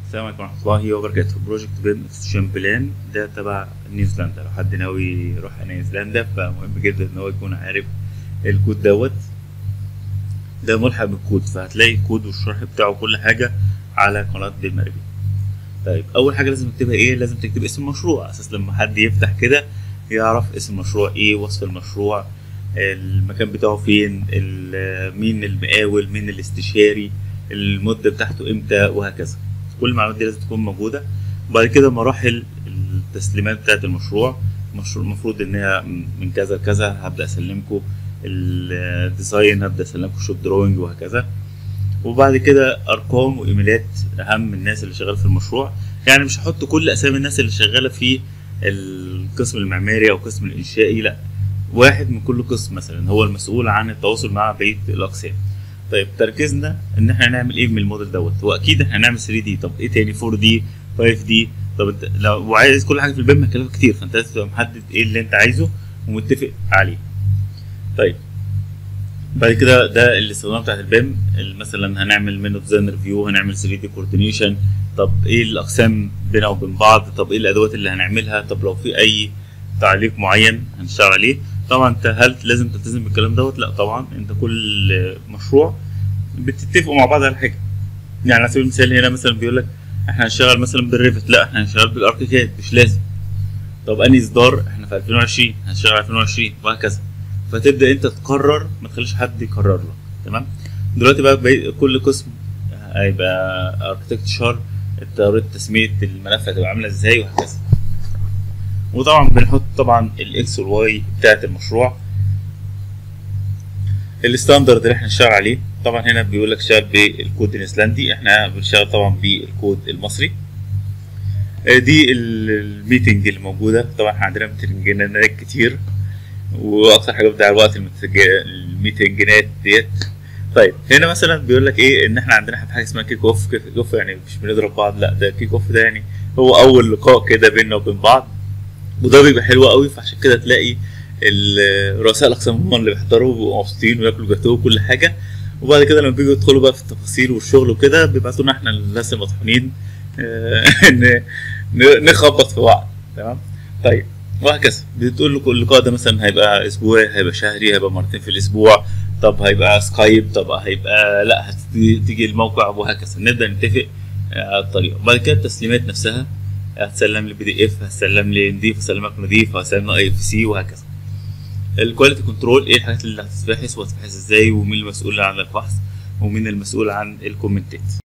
السلام عليكم ورحمة الله وبركاته بروجكت بيم اكسشن بلان ده تبع نيوزيلندا لو حد ناوي يروح نيوزيلندا فمهم جدا ان هو يكون عارف الكود دوت ده ملحق بالكود فهتلاقي الكود والشرح بتاعه كل حاجة على قناة بيم اربي طيب اول حاجة لازم تكتبها ايه لازم تكتب اسم المشروع على اساس لما حد يفتح كده يعرف اسم المشروع ايه وصف المشروع المكان بتاعه فين ال- مين المقاول مين الاستشاري المدة بتاعته امتى وهكذا كل المعلومات دي لازم تكون موجودة وبعد كده مراحل التسليمات بتاعت المشروع المشروع المفروض ان هي من كذا لكذا هبدأ اسلمكم الديزاين هبدأ اسلمكم شوب دروينج وهكذا وبعد كده ارقام وايميلات اهم الناس اللي شغاله في المشروع يعني مش هحط كل اسامي الناس اللي شغاله في القسم المعماري او القسم الانشائي لا واحد من كل قسم مثلا هو المسؤول عن التواصل مع بقيه الاقسام طيب تركيزنا ان احنا نعمل ايه من الموديل دوت واكيد احنا هنعمل 3 دي طب ايه تاني 4 دي 5 دي طب انت لو عايز كل حاجه في البيم هتكلفك كتير فانت لازم تبقى محدد ايه اللي انت عايزه ومتفق عليه طيب بعد كده ده الاستخدام بتاعت البيم مثلا هنعمل منه ديزاين ريفيو هنعمل 3 دي كوردينيشن طب ايه الاقسام بينها وبين بعض طب ايه الادوات اللي هنعملها طب لو في اي تعليق معين هنشتغل عليه طبعا انت هل لازم تلتزم بالكلام دوت لا طبعا انت كل مشروع بتتفقوا مع بعض على حاجه يعني على سبيل المثال هنا مثلا بيقول لك احنا هنشتغل مثلا بالريفت لا احنا هنشتغل بالاركيكاد مش لازم طب انهي اصدار احنا في 2020 هنشتغل 2020 وهكذا فتبدا انت تقرر ما تخليش حد يقرر لك تمام دلوقتي بقى بي... كل قسم هيبقى اركتكتشر طريقه تسميه الملف هتبقى عامله ازاي وهكذا وطبعا بنحط طبعا الاكس والواي بتاعت المشروع الستاندرد اللي احنا نشتغل عليه طبعا هنا بيقول لك اشتغل بالكود النيوزيلندي احنا بنشتغل طبعا بالكود المصري دي الميتنج اللي موجوده طبعا احنا عندنا ميتنجات كتير واكتر حاجه بتضيع الوقت الميتنجات ديت طيب هنا مثلا بيقول لك ايه ان احنا عندنا حاجه اسمها كيك اوف كيك اوف يعني مش بنضرب بعض لا ده كيك اوف ده يعني هو اول لقاء كده بيننا وبين بعض وده بيبقى حلو قوي فعشان كده تلاقي رؤساء الاقسام هم اللي بيحضروا وبيبقوا مبسوطين وياكلوا جاتوه وكل حاجه وبعد كده لما بيجوا يدخلوا بقى في التفاصيل والشغل وكده بيبعتوا لنا احنا الناس المطحونين نخبط في بعض تمام طيب وهكذا بتقول له اللقاء ده مثلا هيبقى اسبوعي هيبقى شهري هيبقى مرتين في الاسبوع طب هيبقى سكايب طب هيبقى لا هتيجي الموقع وهكذا نبدا نتفق على الطريقه وبعد كده التسليمات نفسها هتسلم لي بي دي اف هتسلم لي نضيف هسلمك نضيف هسلم اي اف سي وهكذا الكواليتي كنترول ايه الحاجات اللي هتتبحث وهتتبحث ازاي ومين المسؤول عن الفحص ومين المسؤول عن الكومنتات